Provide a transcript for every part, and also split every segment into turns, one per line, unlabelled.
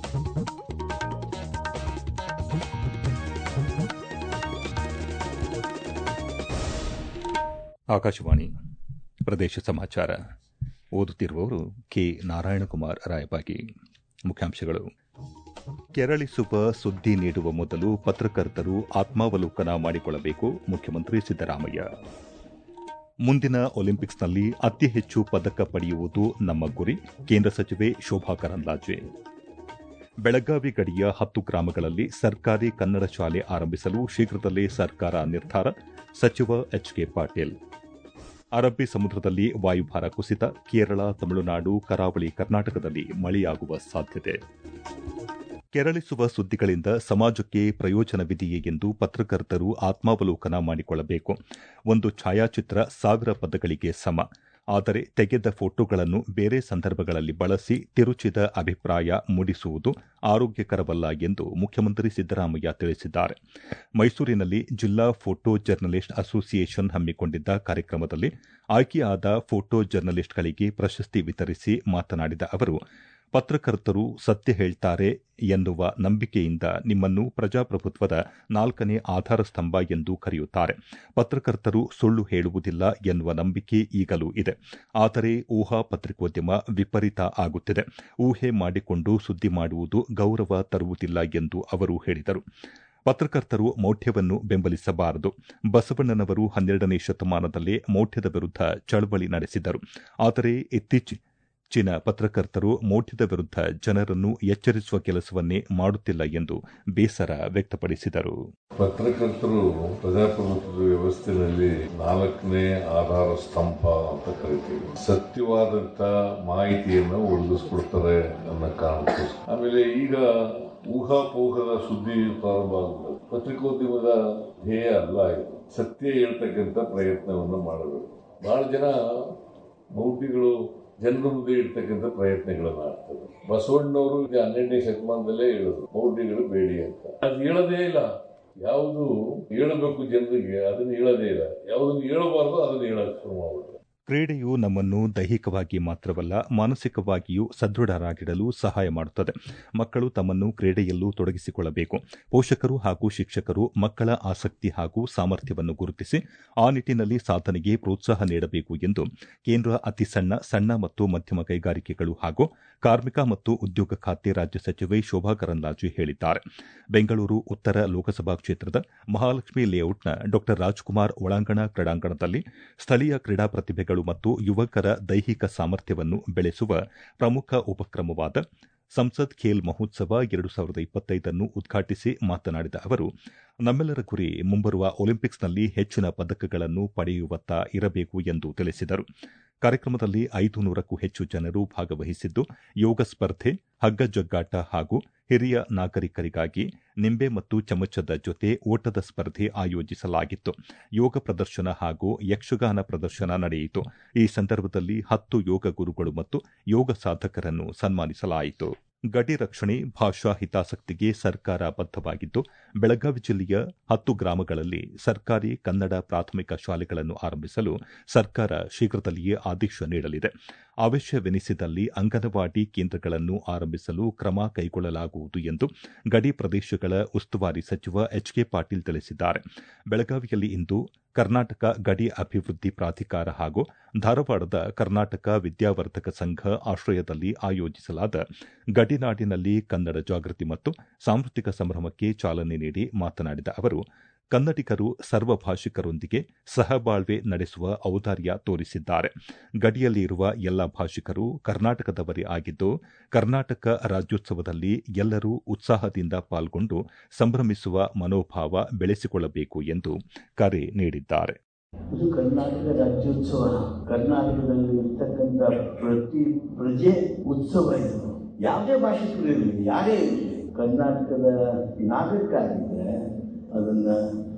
ಆಕಾಶವಾಣಿ ಪ್ರದೇಶ ಸಮಾಚಾರ ಓದುತ್ತಿರುವವರು ಕೆ ನಾರಾಯಣಕುಮಾರ್ ರಾಯಬಾಗಿ ಮುಖ್ಯಾಂಶಗಳು ಕೆರಳಿಸುವ ಸುದ್ದಿ ನೀಡುವ ಮೊದಲು ಪತ್ರಕರ್ತರು ಆತ್ಮಾವಲೋಕನ ಮಾಡಿಕೊಳ್ಳಬೇಕು ಮುಖ್ಯಮಂತ್ರಿ ಸಿದ್ದರಾಮಯ್ಯ ಮುಂದಿನ ಒಲಿಂಪಿಕ್ಸ್ನಲ್ಲಿ ಅತಿ ಹೆಚ್ಚು ಪದಕ ಪಡೆಯುವುದು ನಮ್ಮ ಗುರಿ ಕೇಂದ್ರ ಸಚಿವೆ ಶೋಭಾ ಕರಂದ್ಲಾಜೆ ಬೆಳಗಾವಿ ಗಡಿಯ ಹತ್ತು ಗ್ರಾಮಗಳಲ್ಲಿ ಸರ್ಕಾರಿ ಕನ್ನಡ ಶಾಲೆ ಆರಂಭಿಸಲು ಶೀಘ್ರದಲ್ಲೇ ಸರ್ಕಾರ ನಿರ್ಧಾರ ಸಚಿವ ಎಚ್ ಕೆ ಪಾಟೀಲ್ ಅರಬ್ಬಿ ಸಮುದ್ರದಲ್ಲಿ ವಾಯುಭಾರ ಕುಸಿತ ಕೇರಳ ತಮಿಳುನಾಡು ಕರಾವಳಿ ಕರ್ನಾಟಕದಲ್ಲಿ ಮಳೆಯಾಗುವ ಸಾಧ್ಯತೆ ಕೆರಳಿಸುವ ಸುದ್ದಿಗಳಿಂದ ಸಮಾಜಕ್ಕೆ ಪ್ರಯೋಜನವಿದೆಯೇ ಎಂದು ಪತ್ರಕರ್ತರು ಆತ್ಮಾವಲೋಕನ ಮಾಡಿಕೊಳ್ಳಬೇಕು ಒಂದು ಛಾಯಾಚಿತ್ರ ಸಾವಿರ ಪದಗಳಿಗೆ ಸಮ ಆದರೆ ತೆಗೆದ ಫೋಟೋಗಳನ್ನು ಬೇರೆ ಸಂದರ್ಭಗಳಲ್ಲಿ ಬಳಸಿ ತಿರುಚಿದ ಅಭಿಪ್ರಾಯ ಮೂಡಿಸುವುದು ಆರೋಗ್ಯಕರವಲ್ಲ ಎಂದು ಮುಖ್ಯಮಂತ್ರಿ ಸಿದ್ದರಾಮಯ್ಯ ತಿಳಿಸಿದ್ದಾರೆ ಮೈಸೂರಿನಲ್ಲಿ ಜಿಲ್ಲಾ ಫೋಟೋ ಜರ್ನಲಿಸ್ಟ್ ಅಸೋಸಿಯೇಷನ್ ಹಮ್ಮಿಕೊಂಡಿದ್ದ ಕಾರ್ಯಕ್ರಮದಲ್ಲಿ ಆಯ್ಕೆಯಾದ ಫೋಟೋ ಜರ್ನಲಿಸ್ಟ್ಗಳಿಗೆ ಪ್ರಶಸ್ತಿ ವಿತರಿಸಿ ಮಾತನಾಡಿದ ಅವರು ಪತ್ರಕರ್ತರು ಸತ್ಯ ಹೇಳ್ತಾರೆ ಎನ್ನುವ ನಂಬಿಕೆಯಿಂದ ನಿಮ್ಮನ್ನು ಪ್ರಜಾಪ್ರಭುತ್ವದ ನಾಲ್ಕನೇ ಆಧಾರ ಸ್ತಂಭ ಎಂದು ಕರೆಯುತ್ತಾರೆ ಪತ್ರಕರ್ತರು ಸುಳ್ಳು ಹೇಳುವುದಿಲ್ಲ ಎನ್ನುವ ನಂಬಿಕೆ ಈಗಲೂ ಇದೆ ಆದರೆ ಊಹಾ ಪತ್ರಿಕೋದ್ಯಮ ವಿಪರೀತ ಆಗುತ್ತಿದೆ ಊಹೆ ಮಾಡಿಕೊಂಡು ಸುದ್ದಿ ಮಾಡುವುದು ಗೌರವ ತರುವುದಿಲ್ಲ ಎಂದು ಅವರು ಹೇಳಿದರು ಪತ್ರಕರ್ತರು ಮೌಢ್ಯವನ್ನು ಬೆಂಬಲಿಸಬಾರದು ಬಸವಣ್ಣನವರು ಹನ್ನೆರಡನೇ ಶತಮಾನದಲ್ಲೇ ಮೌಢ್ಯದ ವಿರುದ್ಧ ಚಳವಳಿ ನಡೆಸಿದ್ದರು ಆದರೆ ಇತ್ತೀಚೆಗೆ ಚಿನ ಪತ್ರಕರ್ತರು ಮೌಢ್ಯದ ವಿರುದ್ಧ ಜನರನ್ನು ಎಚ್ಚರಿಸುವ ಕೆಲಸವನ್ನೇ ಮಾಡುತ್ತಿಲ್ಲ ಎಂದು ಬೇಸರ ವ್ಯಕ್ತಪಡಿಸಿದರು
ಪತ್ರಕರ್ತರು ಪ್ರಜಾಪ್ರಭುತ್ವದ ವ್ಯವಸ್ಥೆಯಲ್ಲಿ ನಾಲ್ಕನೇ ಆಧಾರ ಸ್ತಂಭ ಅಂತ ಕರಿತೀವಿ ಸತ್ಯವಾದಂತ ಮಾಹಿತಿಯನ್ನು ಒದಗಿಸ್ಕೊಡ್ತಾರೆ ಅನ್ನೋ ಕಾರಣಕ್ಕೋಸ್ಕರ ಆಮೇಲೆ ಈಗ ಊಹಾಪೋಹದ ಸುದ್ದಿ ಪ್ರಾರಂಭ ಆಗುತ್ತೆ ಪತ್ರಿಕೋದ್ಯಮದ ಧ್ಯೇಯ ಅಲ್ಲ ಇದು ಸತ್ಯ ಹೇಳ್ತಕ್ಕಂಥ ಪ್ರಯತ್ನವನ್ನು ಮಾಡಬೇಕು ಬಹಳ ಜನ ಮೌಢ್ಯಗಳು ಜನರ ಮುಂದೆ ಇಡ್ತಕ್ಕಂಥ ಪ್ರಯತ್ನಗಳನ್ನು ಮಾಡ್ತಾರೆ ಬಸವಣ್ಣವರು ಈಗ ಹನ್ನೆರಡನೇ ಶತಮಾನದಲ್ಲೇ ಹೇಳಿದ್ರು ಮೌಢ್ಯಗಳು ಬೇಡಿ ಅಂತ ಅದು ಹೇಳೋದೇ ಇಲ್ಲ ಯಾವುದು ಹೇಳಬೇಕು ಜನರಿಗೆ ಅದನ್ನ ಹೇಳೋದೇ ಇಲ್ಲ ಯಾವುದನ್ನು ಹೇಳಬಾರ್ದು ಅದನ್ನ ಹೇಳಕ್ ಶುರು ಮಾಡ್ಬಿಡ್ತಾರೆ
ಕ್ರೀಡೆಯು ನಮ್ಮನ್ನು ದೈಹಿಕವಾಗಿ ಮಾತ್ರವಲ್ಲ ಮಾನಸಿಕವಾಗಿಯೂ ಸದೃಢರಾಗಿಡಲು ಸಹಾಯ ಮಾಡುತ್ತದೆ ಮಕ್ಕಳು ತಮ್ಮನ್ನು ಕ್ರೀಡೆಯಲ್ಲೂ ತೊಡಗಿಸಿಕೊಳ್ಳಬೇಕು ಪೋಷಕರು ಹಾಗೂ ಶಿಕ್ಷಕರು ಮಕ್ಕಳ ಆಸಕ್ತಿ ಹಾಗೂ ಸಾಮರ್ಥ್ಯವನ್ನು ಗುರುತಿಸಿ ಆ ನಿಟ್ಟಿನಲ್ಲಿ ಸಾಧನೆಗೆ ಪ್ರೋತ್ಸಾಹ ನೀಡಬೇಕು ಎಂದು ಕೇಂದ್ರ ಅತಿ ಸಣ್ಣ ಸಣ್ಣ ಮತ್ತು ಮಧ್ಯಮ ಕೈಗಾರಿಕೆಗಳು ಹಾಗೂ ಕಾರ್ಮಿಕ ಮತ್ತು ಉದ್ಯೋಗ ಖಾತೆ ರಾಜ್ಯ ಸಚಿವೆ ಶೋಭಾ ಕರಂದ್ಲಾಜೆ ಹೇಳಿದ್ದಾರೆ ಬೆಂಗಳೂರು ಉತ್ತರ ಲೋಕಸಭಾ ಕ್ಷೇತ್ರದ ಮಹಾಲಕ್ಷ್ಮಿ ಲೇಔಟ್ನ ಡಾ ರಾಜ್ಕುಮಾರ್ ಒಳಾಂಗಣ ಕ್ರೀಡಾಂಗಣದಲ್ಲಿ ಸ್ಥಳೀಯ ಕ್ರೀಡಾ ಪ್ರತಿಭೆಗಳು ಮತ್ತು ಯುವಕರ ದೈಹಿಕ ಸಾಮರ್ಥ್ಯವನ್ನು ಬೆಳೆಸುವ ಪ್ರಮುಖ ಉಪಕ್ರಮವಾದ ಸಂಸದ್ ಖೇಲ್ ಮಹೋತ್ಸವ ಎರಡು ಸಾವಿರದ ಇಪ್ಪತ್ತೈದನ್ನು ಉದ್ಘಾಟಿಸಿ ಮಾತನಾಡಿದ ಅವರು ನಮ್ಮೆಲ್ಲರ ಗುರಿ ಮುಂಬರುವ ಒಲಿಂಪಿಕ್ಸ್ನಲ್ಲಿ ಹೆಚ್ಚಿನ ಪದಕಗಳನ್ನು ಪಡೆಯುವತ್ತ ಇರಬೇಕು ಎಂದು ತಿಳಿಸಿದರು ಕಾರ್ಯಕ್ರಮದಲ್ಲಿ ಐದು ನೂರಕ್ಕೂ ಹೆಚ್ಚು ಜನರು ಭಾಗವಹಿಸಿದ್ದು ಯೋಗ ಸ್ಪರ್ಧೆ ಹಗ್ಗ ಜಗ್ಗಾಟ ಹಾಗೂ ಹಿರಿಯ ನಾಗರಿಕರಿಗಾಗಿ ನಿಂಬೆ ಮತ್ತು ಚಮಚದ ಜೊತೆ ಓಟದ ಸ್ಪರ್ಧೆ ಆಯೋಜಿಸಲಾಗಿತ್ತು ಯೋಗ ಪ್ರದರ್ಶನ ಹಾಗೂ ಯಕ್ಷಗಾನ ಪ್ರದರ್ಶನ ನಡೆಯಿತು ಈ ಸಂದರ್ಭದಲ್ಲಿ ಹತ್ತು ಯೋಗ ಗುರುಗಳು ಮತ್ತು ಯೋಗ ಸಾಧಕರನ್ನು ಸನ್ಮಾನಿಸಲಾಯಿತು ಗಡಿ ರಕ್ಷಣೆ ಭಾಷಾ ಹಿತಾಸಕ್ತಿಗೆ ಸರ್ಕಾರ ಬದ್ದವಾಗಿದ್ದು ಬೆಳಗಾವಿ ಜಿಲ್ಲೆಯ ಹತ್ತು ಗ್ರಾಮಗಳಲ್ಲಿ ಸರ್ಕಾರಿ ಕನ್ನಡ ಪ್ರಾಥಮಿಕ ಶಾಲೆಗಳನ್ನು ಆರಂಭಿಸಲು ಸರ್ಕಾರ ಶೀಘ್ರದಲ್ಲಿಯೇ ಆದೇಶ ನೀಡಲಿದೆ ಅವಶ್ಯವೆನಿಸಿದಲ್ಲಿ ಅಂಗನವಾಡಿ ಕೇಂದ್ರಗಳನ್ನು ಆರಂಭಿಸಲು ಕ್ರಮ ಕೈಗೊಳ್ಳಲಾಗುವುದು ಎಂದು ಗಡಿ ಪ್ರದೇಶಗಳ ಉಸ್ತುವಾರಿ ಸಚಿವ ಎಚ್ ಕೆ ಪಾಟೀಲ್ ತಿಳಿಸಿದ್ದಾರೆ ಬೆಳಗಾವಿಯಲ್ಲಿ ಇಂದು ಕರ್ನಾಟಕ ಗಡಿ ಅಭಿವೃದ್ಧಿ ಪ್ರಾಧಿಕಾರ ಹಾಗೂ ಧಾರವಾಡದ ಕರ್ನಾಟಕ ವಿದ್ಯಾವರ್ಧಕ ಸಂಘ ಆಶ್ರಯದಲ್ಲಿ ಆಯೋಜಿಸಲಾದ ಗಡಿನಾಡಿನಲ್ಲಿ ಕನ್ನಡ ಜಾಗೃತಿ ಮತ್ತು ಸಾಂಸ್ಕೃತಿಕ ಸಂಭ್ರಮಕ್ಕೆ ಚಾಲನೆ ನೀಡಿ ಮಾತನಾಡಿದ ಅವರು ಕನ್ನಡಿಗರು ಸರ್ವಭಾಷಿಕರೊಂದಿಗೆ ಸಹಬಾಳ್ವೆ ನಡೆಸುವ ಔದಾರ್ಯ ತೋರಿಸಿದ್ದಾರೆ ಗಡಿಯಲ್ಲಿ ಇರುವ ಎಲ್ಲ ಭಾಷಿಕರು ಕರ್ನಾಟಕದವರೇ ಆಗಿದ್ದು ಕರ್ನಾಟಕ ರಾಜ್ಯೋತ್ಸವದಲ್ಲಿ ಎಲ್ಲರೂ ಉತ್ಸಾಹದಿಂದ ಪಾಲ್ಗೊಂಡು ಸಂಭ್ರಮಿಸುವ ಮನೋಭಾವ ಬೆಳೆಸಿಕೊಳ್ಳಬೇಕು ಎಂದು ಕರೆ ನೀಡಿದ್ದಾರೆ
ಇದು ಕರ್ನಾಟಕ ರಾಜ್ಯೋತ್ಸವ ಕರ್ನಾಟಕದಲ್ಲಿ ಇರ್ತಕ್ಕಂಥ ಪ್ರತಿ ಪ್ರಜೆ ಉತ್ಸವ ಇದು ಯಾವುದೇ ಭಾಷಿಕರು ಇರಲಿ ಯಾರೇ ಇರಲಿ ಕರ್ನಾಟಕದ ನಾಗರಿಕ ಆಗಿದ್ದರೆ ಅದನ್ನು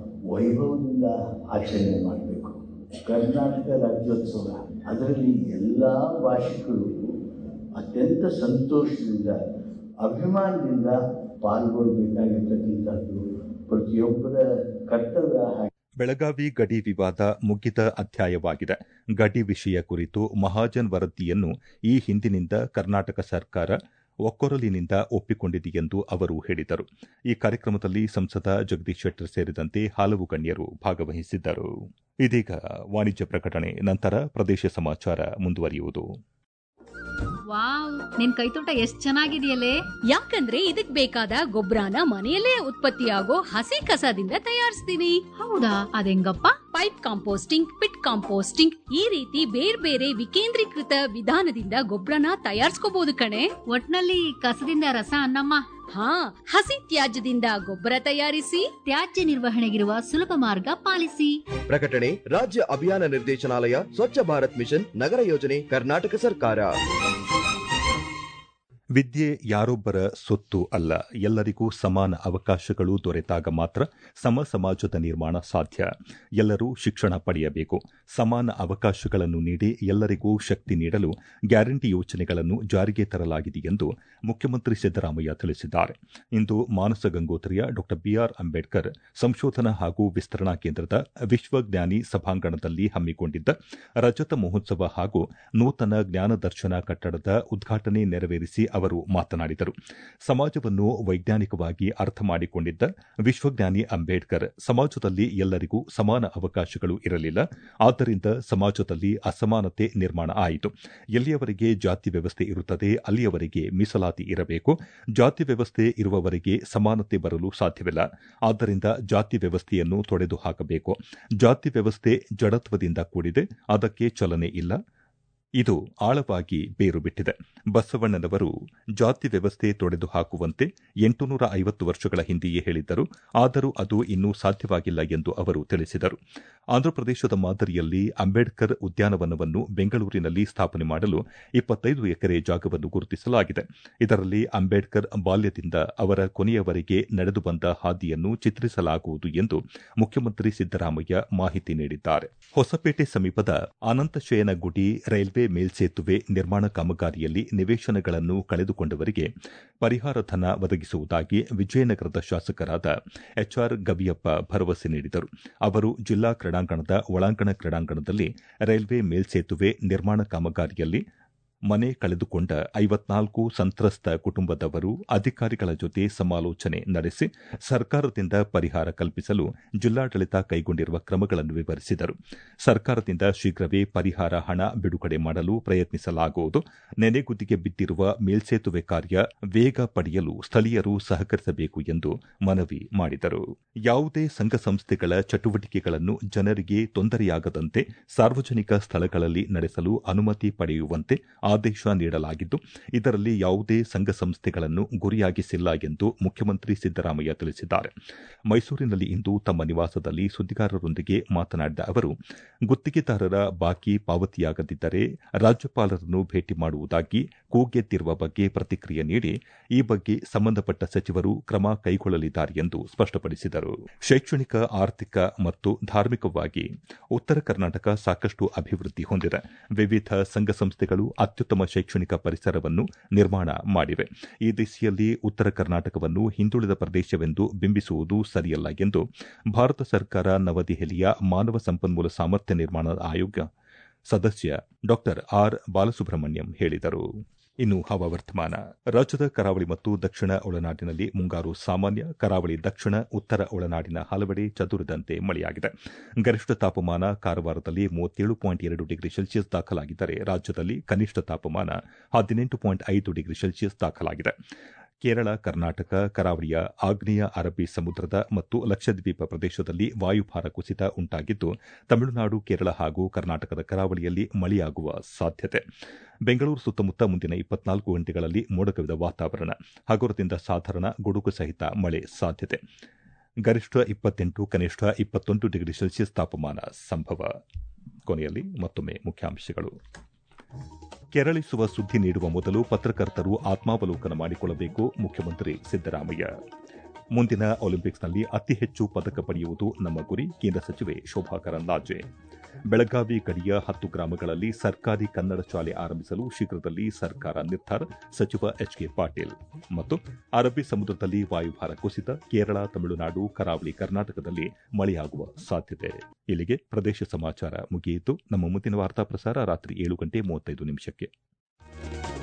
ವೈಭವದಿಂದ ಆಚರಣೆ ಮಾಡಬೇಕು ಕರ್ನಾಟಕ ರಾಜ್ಯೋತ್ಸವ ಅದರಲ್ಲಿ ಎಲ್ಲ ಭಾಷಿಕರು ಅತ್ಯಂತ ಸಂತೋಷದಿಂದ ಅಭಿಮಾನದಿಂದ ಪಾಲ್ಗೊಳ್ಬೇಕಾಗಿರ್ತಕ್ಕಂಥದ್ದು ಪ್ರತಿಯೊಬ್ಬರ ಕರ್ತವ್ಯ
ಬೆಳಗಾವಿ ಗಡಿ ವಿವಾದ ಮುಗಿದ ಅಧ್ಯಾಯವಾಗಿದೆ ಗಡಿ ವಿಷಯ ಕುರಿತು ಮಹಾಜನ್ ವರದಿಯನ್ನು ಈ ಹಿಂದಿನಿಂದ ಕರ್ನಾಟಕ ಸರ್ಕಾರ ಒಕ್ಕೊರಲಿನಿಂದ ಒಪ್ಪಿಕೊಂಡಿದೆ ಎಂದು ಅವರು ಹೇಳಿದರು ಈ ಕಾರ್ಯಕ್ರಮದಲ್ಲಿ ಸಂಸದ ಜಗದೀಶ್ ಶೆಟ್ಟರ್ ಸೇರಿದಂತೆ ಹಲವು ಗಣ್ಯರು ಭಾಗವಹಿಸಿದ್ದರು ಇದೀಗ ವಾಣಿಜ್ಯ ಪ್ರಕಟಣೆ ನಂತರ ಪ್ರದೇಶ ಸಮಾಚಾರ ಮುಂದುವರಿಯುವುದು
ವಾವ್ ನಿನ್ ಕೈತೋಟ ಎಷ್ಟ್ ಚೆನ್ನಾಗಿದೆಯಲ್ಲೇ
ಯಾಕಂದ್ರೆ ಇದಕ್ ಬೇಕಾದ ಗೊಬ್ಬರನ ಮನೆಯಲ್ಲೇ ಉತ್ಪತ್ತಿಯಾಗೋ ಹಸಿ ಕಸದಿಂದ ತಯಾರಿಸ್ತೀನಿ
ಹೌದಾ ಅದೆಂಗಪ್ಪ
ಪೈಪ್ ಕಾಂಪೋಸ್ಟಿಂಗ್ ಪಿಟ್ ಕಾಂಪೋಸ್ಟಿಂಗ್ ಈ ರೀತಿ ಬೇರೆ ಬೇರೆ ವಿಕೇಂದ್ರೀಕೃತ ವಿಧಾನದಿಂದ ಗೊಬ್ಬರನ ತಯಾರಿಸ್ಕೋಬಹುದು ಕಣೆ
ಒಟ್ನಲ್ಲಿ ಕಸದಿಂದ ರಸ ಅನ್ನಮ್ಮ
ಹಾ ಹಸಿ ತ್ಯಾಜ್ಯದಿಂದ ಗೊಬ್ಬರ ತಯಾರಿಸಿ
ತ್ಯಾಜ್ಯ ನಿರ್ವಹಣೆಗಿರುವ ಸುಲಭ ಮಾರ್ಗ ಪಾಲಿಸಿ
ಪ್ರಕಟಣೆ ರಾಜ್ಯ ಅಭಿಯಾನ ನಿರ್ದೇಶನಾಲಯ ಸ್ವಚ್ಛ ಭಾರತ್ ಮಿಷನ್ ನಗರ ಯೋಜನೆ ಕರ್ನಾಟಕ ಸರ್ಕಾರ
ವಿದ್ಯೆ ಯಾರೊಬ್ಬರ ಸೊತ್ತು ಅಲ್ಲ ಎಲ್ಲರಿಗೂ ಸಮಾನ ಅವಕಾಶಗಳು ದೊರೆತಾಗ ಮಾತ್ರ ಸಮ ಸಮಾಜದ ನಿರ್ಮಾಣ ಸಾಧ್ಯ ಎಲ್ಲರೂ ಶಿಕ್ಷಣ ಪಡೆಯಬೇಕು ಸಮಾನ ಅವಕಾಶಗಳನ್ನು ನೀಡಿ ಎಲ್ಲರಿಗೂ ಶಕ್ತಿ ನೀಡಲು ಗ್ಯಾರಂಟಿ ಯೋಜನೆಗಳನ್ನು ಜಾರಿಗೆ ತರಲಾಗಿದೆ ಎಂದು ಮುಖ್ಯಮಂತ್ರಿ ಸಿದ್ದರಾಮಯ್ಯ ತಿಳಿಸಿದ್ದಾರೆ ಇಂದು ಮಾನಸ ಗಂಗೋತ್ರಿಯ ಡಾ ಬಿಆರ್ ಅಂಬೇಡ್ಕರ್ ಸಂಶೋಧನಾ ಹಾಗೂ ವಿಸ್ತರಣಾ ಕೇಂದ್ರದ ವಿಶ್ವಜ್ಞಾನಿ ಸಭಾಂಗಣದಲ್ಲಿ ಹಮ್ಮಿಕೊಂಡಿದ್ದ ರಜತ ಮಹೋತ್ಸವ ಹಾಗೂ ನೂತನ ಜ್ಞಾನದರ್ಶನ ಕಟ್ಟಡದ ಉದ್ಘಾಟನೆ ನೆರವೇರಿಸಿ ಅವರು ಮಾತನಾಡಿದರು ಸಮಾಜವನ್ನು ವೈಜ್ಞಾನಿಕವಾಗಿ ಅರ್ಥ ಮಾಡಿಕೊಂಡಿದ್ದ ವಿಶ್ವಜ್ಞಾನಿ ಅಂಬೇಡ್ಕರ್ ಸಮಾಜದಲ್ಲಿ ಎಲ್ಲರಿಗೂ ಸಮಾನ ಅವಕಾಶಗಳು ಇರಲಿಲ್ಲ ಆದ್ದರಿಂದ ಸಮಾಜದಲ್ಲಿ ಅಸಮಾನತೆ ನಿರ್ಮಾಣ ಆಯಿತು ಎಲ್ಲಿಯವರೆಗೆ ಜಾತಿ ವ್ಯವಸ್ಥೆ ಇರುತ್ತದೆ ಅಲ್ಲಿಯವರೆಗೆ ಮೀಸಲಾತಿ ಇರಬೇಕು ಜಾತಿ ವ್ಯವಸ್ಥೆ ಇರುವವರೆಗೆ ಸಮಾನತೆ ಬರಲು ಸಾಧ್ಯವಿಲ್ಲ ಆದ್ದರಿಂದ ಜಾತಿ ವ್ಯವಸ್ಥೆಯನ್ನು ತೊಡೆದು ಹಾಕಬೇಕು ಜಾತಿ ವ್ಯವಸ್ಥೆ ಜಡತ್ವದಿಂದ ಕೂಡಿದೆ ಅದಕ್ಕೆ ಚಲನೆ ಇಲ್ಲ ಇದು ಆಳವಾಗಿ ಬೇರು ಬಿಟ್ಟಿದೆ ಬಸವಣ್ಣನವರು ಜಾತಿ ವ್ಯವಸ್ಥೆ ತೊಡೆದು ಹಾಕುವಂತೆ ಎಂಟುನೂರ ಐವತ್ತು ವರ್ಷಗಳ ಹಿಂದೆಯೇ ಹೇಳಿದ್ದರು ಆದರೂ ಅದು ಇನ್ನೂ ಸಾಧ್ಯವಾಗಿಲ್ಲ ಎಂದು ಅವರು ತಿಳಿಸಿದರು ಆಂಧ್ರಪ್ರದೇಶದ ಮಾದರಿಯಲ್ಲಿ ಅಂಬೇಡ್ಕರ್ ಉದ್ಯಾನವನವನ್ನು ಬೆಂಗಳೂರಿನಲ್ಲಿ ಸ್ಥಾಪನೆ ಮಾಡಲು ಇಪ್ಪತ್ತೈದು ಎಕರೆ ಜಾಗವನ್ನು ಗುರುತಿಸಲಾಗಿದೆ ಇದರಲ್ಲಿ ಅಂಬೇಡ್ಕರ್ ಬಾಲ್ಯದಿಂದ ಅವರ ಕೊನೆಯವರೆಗೆ ನಡೆದು ಬಂದ ಹಾದಿಯನ್ನು ಚಿತ್ರಿಸಲಾಗುವುದು ಎಂದು ಮುಖ್ಯಮಂತ್ರಿ ಸಿದ್ದರಾಮಯ್ಯ ಮಾಹಿತಿ ನೀಡಿದ್ದಾರೆ ಹೊಸಪೇಟೆ ಸಮೀಪದ ಅನಂತಶಯನ ಗುಡಿ ರೈಲ್ವೆ ಮೇಲ್ಸೇತುವೆ ನಿರ್ಮಾಣ ಕಾಮಗಾರಿಯಲ್ಲಿ ನಿವೇಶನಗಳನ್ನು ಕಳೆದುಕೊಂಡವರಿಗೆ ಪರಿಹಾರ ಧನ ಒದಗಿಸುವುದಾಗಿ ವಿಜಯನಗರದ ಶಾಸಕರಾದ ಎಚ್ಆರ್ ಗವಿಯಪ್ಪ ಭರವಸೆ ನೀಡಿದರು ಅವರು ಜಿಲ್ಲಾ ಕ್ರೀಡಾಂಗಣದ ಒಳಾಂಗಣ ಕ್ರೀಡಾಂಗಣದಲ್ಲಿ ರೈಲ್ವೆ ಮೇಲ್ಸೇತುವೆ ನಿರ್ಮಾಣ ಕಾಮಗಾರಿಯಲ್ಲಿ ಮನೆ ಕಳೆದುಕೊಂಡ ಐವತ್ನಾಲ್ಕು ಸಂತ್ರಸ್ತ ಕುಟುಂಬದವರು ಅಧಿಕಾರಿಗಳ ಜೊತೆ ಸಮಾಲೋಚನೆ ನಡೆಸಿ ಸರ್ಕಾರದಿಂದ ಪರಿಹಾರ ಕಲ್ಪಿಸಲು ಜಿಲ್ಲಾಡಳಿತ ಕೈಗೊಂಡಿರುವ ಕ್ರಮಗಳನ್ನು ವಿವರಿಸಿದರು ಸರ್ಕಾರದಿಂದ ಶೀಘ್ರವೇ ಪರಿಹಾರ ಹಣ ಬಿಡುಗಡೆ ಮಾಡಲು ಪ್ರಯತ್ನಿಸಲಾಗುವುದು ನೆನೆಗುದಿಗೆ ಬಿದ್ದಿರುವ ಮೇಲ್ಸೇತುವೆ ಕಾರ್ಯ ವೇಗ ಪಡೆಯಲು ಸ್ಥಳೀಯರು ಸಹಕರಿಸಬೇಕು ಎಂದು ಮನವಿ ಮಾಡಿದರು ಯಾವುದೇ ಸಂಘ ಸಂಸ್ಥೆಗಳ ಚಟುವಟಿಕೆಗಳನ್ನು ಜನರಿಗೆ ತೊಂದರೆಯಾಗದಂತೆ ಸಾರ್ವಜನಿಕ ಸ್ಥಳಗಳಲ್ಲಿ ನಡೆಸಲು ಅನುಮತಿ ಪಡೆಯುವಂತೆ ಆದೇಶ ನೀಡಲಾಗಿದ್ದು ಇದರಲ್ಲಿ ಯಾವುದೇ ಸಂಘ ಸಂಸ್ಥೆಗಳನ್ನು ಗುರಿಯಾಗಿಸಿಲ್ಲ ಎಂದು ಮುಖ್ಯಮಂತ್ರಿ ಸಿದ್ದರಾಮಯ್ಯ ತಿಳಿಸಿದ್ದಾರೆ ಮೈಸೂರಿನಲ್ಲಿ ಇಂದು ತಮ್ಮ ನಿವಾಸದಲ್ಲಿ ಸುದ್ದಿಗಾರರೊಂದಿಗೆ ಮಾತನಾಡಿದ ಅವರು ಗುತ್ತಿಗೆದಾರರ ಬಾಕಿ ಪಾವತಿಯಾಗದಿದ್ದರೆ ರಾಜ್ಯಪಾಲರನ್ನು ಭೇಟಿ ಮಾಡುವುದಾಗಿ ಕೂಗೆದ್ದಿರುವ ಬಗ್ಗೆ ಪ್ರತಿಕ್ರಿಯೆ ನೀಡಿ ಈ ಬಗ್ಗೆ ಸಂಬಂಧಪಟ್ಟ ಸಚಿವರು ಕ್ರಮ ಕೈಗೊಳ್ಳಲಿದ್ದಾರೆ ಎಂದು ಸ್ಪಷ್ಟಪಡಿಸಿದರು ಶೈಕ್ಷಣಿಕ ಆರ್ಥಿಕ ಮತ್ತು ಧಾರ್ಮಿಕವಾಗಿ ಉತ್ತರ ಕರ್ನಾಟಕ ಸಾಕಷ್ಟು ಅಭಿವೃದ್ಧಿ ಹೊಂದಿದೆ ವಿವಿಧ ಸಂಘ ಸಂಸ್ಥೆಗಳು ಅತ್ಯುತ್ತಮ ಶೈಕ್ಷಣಿಕ ಪರಿಸರವನ್ನು ನಿರ್ಮಾಣ ಮಾಡಿವೆ ಈ ದಿಸೆಯಲ್ಲಿ ಉತ್ತರ ಕರ್ನಾಟಕವನ್ನು ಹಿಂದುಳಿದ ಪ್ರದೇಶವೆಂದು ಬಿಂಬಿಸುವುದು ಸರಿಯಲ್ಲ ಎಂದು ಭಾರತ ಸರ್ಕಾರ ನವದೆಹಲಿಯ ಮಾನವ ಸಂಪನ್ಮೂಲ ಸಾಮರ್ಥ್ಯ ನಿರ್ಮಾಣ ಆಯೋಗ ಸದಸ್ಯ ಡಾ ಆರ್ ಬಾಲಸುಬ್ರಹ್ಮಣ್ಯಂ ಹೇಳಿದರು ಇನ್ನು ಹವಾವರ್ತಮಾನ ರಾಜ್ಯದ ಕರಾವಳಿ ಮತ್ತು ದಕ್ಷಿಣ ಒಳನಾಡಿನಲ್ಲಿ ಮುಂಗಾರು ಸಾಮಾನ್ಯ ಕರಾವಳಿ ದಕ್ಷಿಣ ಉತ್ತರ ಒಳನಾಡಿನ ಹಲವೆಡೆ ಚದುರಿದಂತೆ ಮಳೆಯಾಗಿದೆ ಗರಿಷ್ಠ ತಾಪಮಾನ ಕಾರವಾರದಲ್ಲಿ ಮೂವತ್ತೇಳು ಪಾಯಿಂಟ್ ಎರಡು ಡಿಗ್ರಿ ಸೆಲ್ಸಿಯಸ್ ದಾಖಲಾಗಿದ್ದರೆ ರಾಜ್ಯದಲ್ಲಿ ಕನಿಷ್ಠ ತಾಪಮಾನ ಹದಿನೆಂಟು ಪಾಯಿಂಟ್ ಐದು ಡಿಗ್ರಿ ಸೆಲ್ಸಿಯಸ್ ದಾಖಲಾಗಿದೆ ಕೇರಳ ಕರ್ನಾಟಕ ಕರಾವಳಿಯ ಆಗ್ನೇಯ ಅರಬ್ಬಿ ಸಮುದ್ರದ ಮತ್ತು ಲಕ್ಷದ್ವೀಪ ಪ್ರದೇಶದಲ್ಲಿ ವಾಯುಭಾರ ಕುಸಿತ ಉಂಟಾಗಿದ್ದು ತಮಿಳುನಾಡು ಕೇರಳ ಹಾಗೂ ಕರ್ನಾಟಕದ ಕರಾವಳಿಯಲ್ಲಿ ಮಳೆಯಾಗುವ ಸಾಧ್ಯತೆ ಬೆಂಗಳೂರು ಸುತ್ತಮುತ್ತ ಮುಂದಿನ ಇಪ್ಪತ್ನಾಲ್ಕು ಗಂಟೆಗಳಲ್ಲಿ ಮೋಡಕವಿದ ವಾತಾವರಣ ಹಗುರದಿಂದ ಸಾಧಾರಣ ಗುಡುಗು ಸಹಿತ ಮಳೆ ಸಾಧ್ಯತೆ ಗರಿಷ್ಠ ಇಪ್ಪತ್ತೆಂಟು ಕನಿಷ್ಠ ಇಪ್ಪತ್ತೊಂದು ಡಿಗ್ರಿ ಸೆಲ್ಸಿಯಸ್ ತಾಪಮಾನ ಸಂಭವ ಕೊನೆಯಲ್ಲಿ ಮತ್ತೊಮ್ಮೆ ಮುಖ್ಯಾಂಶಗಳು ಕೆರಳಿಸುವ ಸುದ್ದಿ ನೀಡುವ ಮೊದಲು ಪತ್ರಕರ್ತರು ಆತ್ಮಾವಲೋಕನ ಮಾಡಿಕೊಳ್ಳಬೇಕು ಮುಖ್ಯಮಂತ್ರಿ ಸಿದ್ದರಾಮಯ್ಯ ಮುಂದಿನ ಒಲಿಂಪಿಕ್ಸ್ನಲ್ಲಿ ಅತಿ ಹೆಚ್ಚು ಪದಕ ಪಡೆಯುವುದು ನಮ್ಮ ಗುರಿ ಕೇಂದ್ರ ಸಚಿವೆ ಶೋಭಾ ಕರಂದ್ಲಾಜೆ ಬೆಳಗಾವಿ ಗಡಿಯ ಹತ್ತು ಗ್ರಾಮಗಳಲ್ಲಿ ಸರ್ಕಾರಿ ಕನ್ನಡ ಶಾಲೆ ಆರಂಭಿಸಲು ಶೀಘ್ರದಲ್ಲಿ ಸರ್ಕಾರ ನಿರ್ಧಾರ ಸಚಿವ ಎಚ್ ಕೆ ಪಾಟೀಲ್ ಮತ್ತು ಅರಬ್ಬಿ ಸಮುದ್ರದಲ್ಲಿ ವಾಯುಭಾರ ಕುಸಿತ ಕೇರಳ ತಮಿಳುನಾಡು ಕರಾವಳಿ ಕರ್ನಾಟಕದಲ್ಲಿ ಮಳೆಯಾಗುವ ಸಾಧ್ಯತೆ ಇಲ್ಲಿಗೆ ಪ್ರದೇಶ ಸಮಾಚಾರ ಮುಗಿಯಿತು ನಮ್ಮ ಮುಂದಿನ ವಾರ್ತಾ ಪ್ರಸಾರ ರಾತ್ರಿ ಏಳು ಗಂಟೆ ಮೂವತ್ತೈದು ನಿಮಿಷಕ್ಕೆ